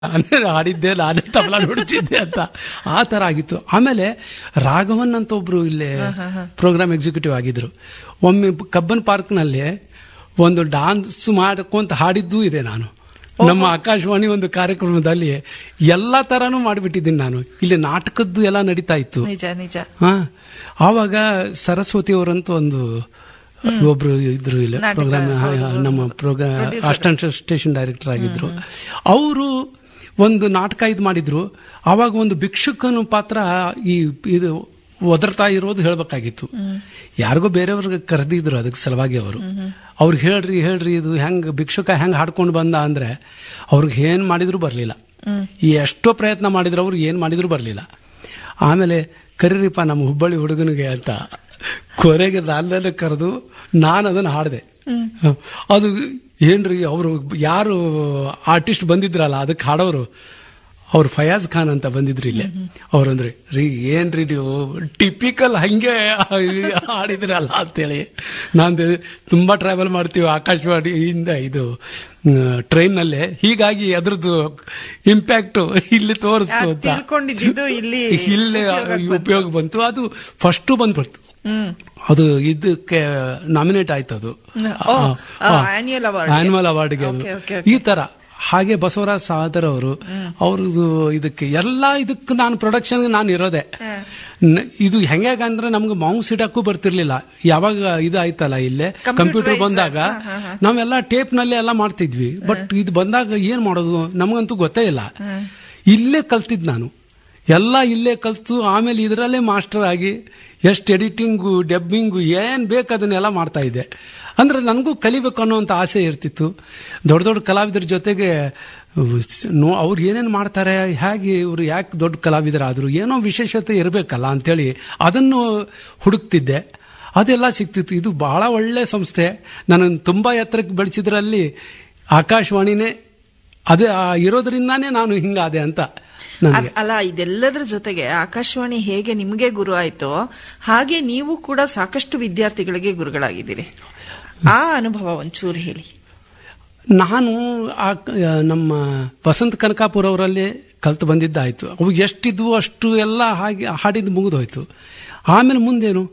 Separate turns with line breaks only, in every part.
ನಾನೇ ಹಾಡಿದ್ದೆ ನಾನೇ ತಬಲಾ ನುಡಿಸಿದ್ದೆ ಅಂತ ಆ ತರ ಆಗಿತ್ತು ಆಮೇಲೆ ರಾಘವನ್ ಅಂತ ಒಬ್ರು ಇಲ್ಲೇ ಪ್ರೋಗ್ರಾಮ್ ಎಕ್ಸಿಕ್ಯೂಟಿವ್ ಆಗಿದ್ರು ಒಮ್ಮೆ ಕಬ್ಬನ್ ಪಾರ್ಕ್ ನಲ್ಲಿ ಒಂದು ಡಾನ್ಸ್ ಮಾಡ್ಕೊಂತ ಹಾಡಿದ್ದೂ ಇದೆ ನಾನು ನಮ್ಮ ಆಕಾಶವಾಣಿ ಒಂದು ಕಾರ್ಯಕ್ರಮದಲ್ಲಿ ಎಲ್ಲಾ ತರಾನು ಮಾಡಿಬಿಟ್ಟಿದ್ದೀನಿ ನಾನು ಇಲ್ಲಿ ನಾಟಕದ್ದು ಎಲ್ಲ ನಡೀತಾ ಇತ್ತು
ನಿಜ ನಿಜ
ಹಾ ಆವಾಗ ಸರಸ್ವತಿ ಅವರಂತ ಒಂದು ಒಬ್ರು ಇದ್ರು ಇಲ್ಲ
ನಾಟಕ,
ಪ್ರೋಗ್ರಾಮ್
ಹೌದು, ಹೌದು.
ನಮ್ಮ program
Producer.
Assistant station director ಆಗಿದ್ರು ಅವರು ಒಂದು ನಾಟಕ ಇದು ಮಾಡಿದ್ರು ಆವಾಗ ಒಂದು ಭಿಕ್ಷುಕನ ಪಾತ್ರ ಈ ಇದು ಒದರ್ತಾ ಇರೋದು ಹೇಳ್ಬೇಕಾಗಿತ್ತು ಯಾರಿಗೋ ಬೇರೆಯವ್ರಿಗೆ ಕರೆದಿದ್ರು ಅದಕ್ಕೆ ಸಲುವಾಗಿ ಅವರು ಅವ್ರಿಗೆ ಹೇಳ್ರಿ ಹೇಳ್ರಿ ಇದು ಹೆಂಗ್ ಭಿಕ್ಷುಕ ಹೆಂಗ್ ಹಾಡ್ಕೊಂಡು ಬಂದ ಅಂದ್ರೆ ಅವ್ರಿಗೆ ಏನ್ ಮಾಡಿದ್ರು ಬರ್ಲಿಲ್ಲ ಈ ಎಷ್ಟೋ ಪ್ರಯತ್ನ ಮಾಡಿದ್ರು ಅವ್ರು ಏನ್ ಮಾಡಿದ್ರು ಬರ್ಲಿಲ್ಲ ಆಮೇಲೆ ಕರೀರಿಪ್ಪ ನಮ್ಮ ಹುಬ್ಬಳ್ಳಿ ಹುಡುಗನಿಗೆ ಅಂತ ಕೊನೆಗೆ ನನ್ನನ್ನು ಕರೆದು ನಾನು ಅದನ್ನು ಹಾಡಿದೆ ಅದು ಏನ್ರಿ ಅವರು ಯಾರು ಆರ್ಟಿಸ್ಟ್ ಬಂದಿದ್ರಲ್ಲ ಅದಕ್ಕೆ ಹಾಡೋರು ಅವ್ರು ಫಯಾಜ್ ಖಾನ್ ಅಂತ ಬಂದಿದ್ರಿ ಇಲ್ಲೇ ಅವ್ರಂದ್ರೆ ರೀ ಏನ್ರಿ ನೀವು ಟಿಪಿಕಲ್ ಹಂಗೆ ಹಾಡಿದ್ರಲ್ಲ ಅಂತೇಳಿ ನಾನು ತುಂಬಾ ಟ್ರಾವೆಲ್ ಮಾಡ್ತೀವಿ ಆಕಾಶವಾಣಿಯಿಂದ ಇದು ಟ್ರೈನ್ ನಲ್ಲೇ ಹೀಗಾಗಿ ಅದ್ರದ್ದು ಇಂಪ್ಯಾಕ್ಟ್ ಇಲ್ಲಿ ತೋರಿಸ್ತು ಅಂತ
ತಿಳ್ಕೊಂಡಿದ್ದು ಇಲ್ಲಿ
ಇಲ್ಲೇ
ಉಪಯೋಗಕ್ಕೆ ಬಂತು.
ಉಪಯೋಗ ಬಂತು ಅದು ಫಸ್ಟ್ ಬಂದ್ಬಿಡ್ತು
ಹ್ಮ್
ಅದು ಇದಕ್ಕೆ ನಾಮಿನೇಟ್ ಆಯ್ತು ಅದು
ಓ, ಆ, annual award ಗೆ.
ಆನ್ಯುವಲ್ ಅವಾರ್ಡ್ಗೆ ಅದು
Okay, okay,
ಈ ತರ ಹಾಗೆ ಬಸವರಾಜ್ ಸಾದರ್ ಅವರು ಅವ್ರದ್ದು ಇದಕ್ಕೆ ಎಲ್ಲಾ ಇದಕ್ಕೆ ನಾನು ಪ್ರೊಡಕ್ಷನ್ ನಾನು ಇರೋದೆ ನ- ಇದು ಹೆಂಗಾಗಂದ್ರೆ ನಮ್ಗೆ ಮೌಸ್ ಇಡಕ್ಕೂ ಬರ್ತಿರ್ಲಿಲ್ಲ ಯಾವಾಗ ಇದು ಆಯ್ತಲ್ಲ ಇಲ್ಲೇ ಕಂಪ್ಯೂಟರ್
Computerized.
ಬಂದಾಗ ನಾವೆಲ್ಲ ಟೇಪ್ ನಲ್ಲಿ ಎಲ್ಲ ಮಾಡ್ತಿದ್ವಿ ಬಟ್ ಇದು ಬಂದಾಗ ಏನ್ ಮಾಡೋದು ನಮಗಂತೂ ಗೊತ್ತೇ ಇಲ್ಲ ಇಲ್ಲೇ ಕಲ್ತಿದ್ ನಾನು ಎಲ್ಲ ಇಲ್ಲೇ ಕಲ್ತು ಆಮೇಲೆ ಇದರಲ್ಲೇ ಮಾಸ್ಟರ್ ಆಗಿ ಎಷ್ಟು ಎಡಿಟಿಂಗು ಡಬ್ಬಿಂಗು ಏನ್ ಬೇಕು ಅದನ್ನೆಲ್ಲ ಮಾಡ್ತಾ ಇದ್ದೆ ಅಂದ್ರೆ ನನಗೂ ಕಲಿಬೇಕು ಅನ್ನೋಂಥ ಆಸೆ ಇರ್ತಿತ್ತು ದೊಡ್ಡ ದೊಡ್ಡ ಕಲಾವಿದರ ಜೊತೆಗೆ ನೋ ಅವ್ರು ಏನೇನು ಮಾಡ್ತಾರೆ ಹೇಗೆ ಇವರು ಯಾಕೆ ದೊಡ್ಡ ಕಲಾವಿದರಾದ್ರು ಏನೋ ವಿಶೇಷತೆ ಇರಬೇಕಲ್ಲ ಅಂತೇಳಿ ಅದನ್ನು ಹುಡುಕ್ತಿದ್ದೆ ಅದೆಲ್ಲ ಸಿಕ್ತಿತ್ತು ಇದು ಬಹಳ ಒಳ್ಳೆ ಸಂಸ್ಥೆ ನನ್ನನ್ನು ತುಂಬಾ ಎತ್ತರಕ್ಕೆ ಬೆಳೆಸಿದ್ರಲ್ಲಿ ಆಕಾಶವಾಣಿನೇ ಅದೇ ಆ ಇರೋದ್ರಿಂದಾನೇ ನಾನು ಹಿಂಗಾದೆ ಅಂತ ನನಗೆ
ಅಲ್- ಅಲ್ಲ ಇದೆಲ್ಲದರ ಜೊತೆಗೆ ಆಕಾಶವಾಣಿ ಹೇಗೆ ನಿಮಗೆ ಗುರು ಆಯ್ತೋ ಹಾಗೆ ನೀವು ಕೂಡ ಸಾಕಷ್ಟು ವಿದ್ಯಾರ್ಥಿಗಳಿಗೆ ಗುರುಗಳಾಗಿದ್ದೀರಿ ಆ ಅನುಭವ ಒಂಚೂರು ಹೇಳಿ
ನಾನು ಆ ಕ- ನಮ್ಮ ವಸಂತ ಕನಕಾಪುರ ಅವರಲ್ಲಿ ಕಲ್ತು ಬಂದಿದ್ದಾಯ್ತು ಅವು ಎಷ್ಟಿದ್ವು ಅಷ್ಟು ಎಲ್ಲ ಹಾಗೆ ಹಾಡಿದ್ದು ಮುಗಿದೋಯ್ತು ಆಮೇಲೆ ಮುಂದೇನು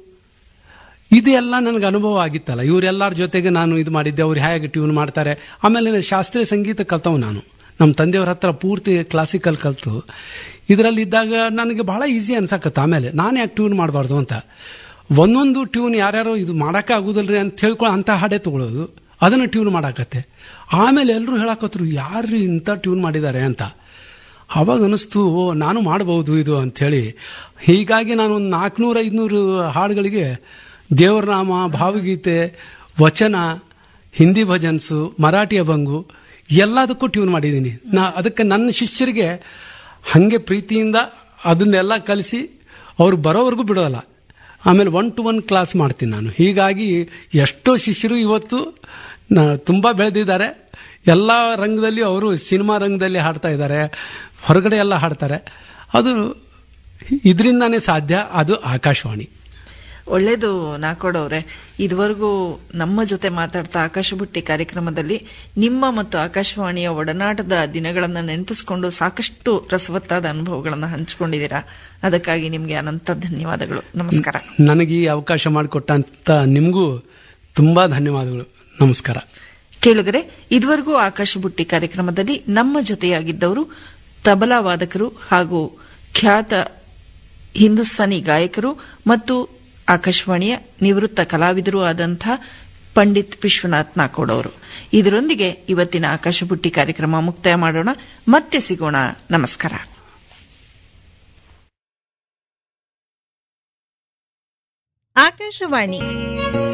ಇದೆಲ್ಲ ನನಗೆ ಅನುಭವ ಆಗಿತ್ತಲ್ಲ ಇವರೆಲ್ಲರ ಜೊತೆಗೆ ನಾನು ಇದು ಮಾಡಿದ್ದೆ ಅವ್ರು ಹೇಗೆ ಟ್ಯೂನ್ ಮಾಡ್ತಾರೆ ಆಮೇಲೆ ನಾನು ಶಾಸ್ತ್ರೀಯ ಸಂಗೀತ ಕಲ್ತವ್ ನಾನು ನಮ್ಮ ತಂದೆಯವ್ರ ಹತ್ರ ಪೂರ್ತಿ ಕ್ಲಾಸಿಕಲ್ ಕಲ್ತು ಇದರಲ್ಲಿ ಇದ್ದಾಗ ನನಗೆ ಬಹಳ ಈಸಿ ಅನ್ಸಕತ್ತ ಆಮೇಲೆ ನಾನು ಯಾಕೆ ಟ್ಯೂನ್ ಮಾಡಬಾರ್ದು ಅಂತ ಒಂದೊಂದು ಟ್ಯೂನ್ ಯಾರ್ಯಾರೋ ಇದು ಮಾಡಕ್ಕೆ ಆಗುದಿಲ್ರಿ ಅಂತ ಹೇಳ್ಕೊಂಡು ಅಂತ ಹಾಡೇ ತಗೊಳ್ಳೋದು ಅದನ್ನು ಟ್ಯೂನ್ ಮಾಡಾಕತ್ತೆ ಆಮೇಲೆ ಎಲ್ಲರೂ ಹೇಳಕತ್ರು ಯಾರು ಇಂಥ ಟ್ಯೂನ್ ಮಾಡಿದ್ದಾರೆ ಅಂತ ಅವಾಗ ಅನಿಸ್ತು ಓ ನಾನು ಮಾಡಬಹುದು ಇದು ಅಂಥೇಳಿ ಹೀಗಾಗಿ ನಾನು ಒಂದು ನಾಲ್ಕುನೂರ ಐದುನೂರು ಹಾಡುಗಳಿಗೆ ದೇವರನಾಮ ಭಾವಗೀತೆ ವಚನ ಹಿಂದಿ ಭಜನ್ಸು ಮರಾಠಿ ಅಭಂಗು ಎಲ್ಲದಕ್ಕೂ ಟ್ಯೂನ್ ಮಾಡಿದ್ದೀನಿ ನಾ ಅದಕ್ಕೆ ನನ್ನ ಶಿಷ್ಯರಿಗೆ ಹಂಗೆ ಪ್ರೀತಿಯಿಂದ ಅದನ್ನೆಲ್ಲ ಕಲಿಸಿ ಅವ್ರು ಬರೋವರೆಗೂ ಬಿಡೋಲ್ಲ ಆಮೇಲೆ ಒನ್ ಟು ಒನ್ ಕ್ಲಾಸ್ ಮಾಡ್ತೀನಿ ನಾನು ಹೀಗಾಗಿ ಎಷ್ಟೋ ಶಿಷ್ಯರು ಇವತ್ತು ನ- ತುಂಬಾ ಬೆಳೆದಿದ್ದಾರೆ ಎಲ್ಲ ರಂಗದಲ್ಲಿ ಅವರು ಸಿನಿಮಾ ರಂಗದಲ್ಲಿ ಹಾಡ್ತಾ ಇದ್ದಾರೆ ಹೊರಗಡೆ ಎಲ್ಲ ಹಾಡ್ತಾರೆ ಅದು ಇದರಿಂದಾನೇ ಸಾಧ್ಯ ಅದು ಆಕಾಶವಾಣಿ
ಒಳ್ಳೇದು ನಾಕೋಡವ್ರೆ ಇದುವರೆಗೂ ನಮ್ಮ ಜೊತೆ ಮಾತಾಡ್ತಾ ಆಕಾಶ ಬುಟ್ಟಿ ಕಾರ್ಯಕ್ರಮದಲ್ಲಿ ನಿಮ್ಮ ಮತ್ತು ಆಕಾಶವಾಣಿಯ ಒಡನಾಟದ ದಿನಗಳನ್ನು ನೆನಪಿಸಿಕೊಂಡು ಸಾಕಷ್ಟು ರಸವತ್ತಾದ ಅನುಭವಗಳನ್ನು ಹಂಚಿಕೊಂಡಿದ್ದೀರಾ ಅದಕ್ಕಾಗಿ ನಿಮಗೆ ಅನಂತ ಧನ್ಯವಾದಗಳು ನಮಸ್ಕಾರ
ನನಗೆ ಈ ಅವಕಾಶ ಮಾಡಿಕೊಟ್ಟಂತ ನಿಮಗೂ ತುಂಬಾ ಧನ್ಯವಾದಗಳು ನಮಸ್ಕಾರ
ಕೇಳುಗರೆ ಇದುವರೆಗೂ ಆಕಾಶ ಬುಟ್ಟಿ ಕಾರ್ಯಕ್ರಮದಲ್ಲಿ ನಮ್ಮ ಜೊತೆಯಾಗಿದ್ದವರು ತಬಲಾ ವಾದಕರು ಹಾಗೂ ಖ್ಯಾತ ಹಿಂದೂಸ್ತಾನಿ ಗಾಯಕರು ಮತ್ತು ಆಕಾಶವಾಣಿಯ ನಿವೃತ್ತ ಕಲಾವಿದರು ಆದಂಥ ಪಂಡಿತ್ ವಿಶ್ವನಾಥ್ ನಾಕೋಡ್ ಅವರು ಇದರೊಂದಿಗೆ ಇವತ್ತಿನ ಆಕಾಶ ಬುಟ್ಟಿ ಕಾರ್ಯಕ್ರಮ ಮುಕ್ತಾಯ ಮಾಡೋಣ ಮತ್ತೆ ಸಿಗೋಣ ನಮಸ್ಕಾರ
ಆಕಾಶವಾಣಿ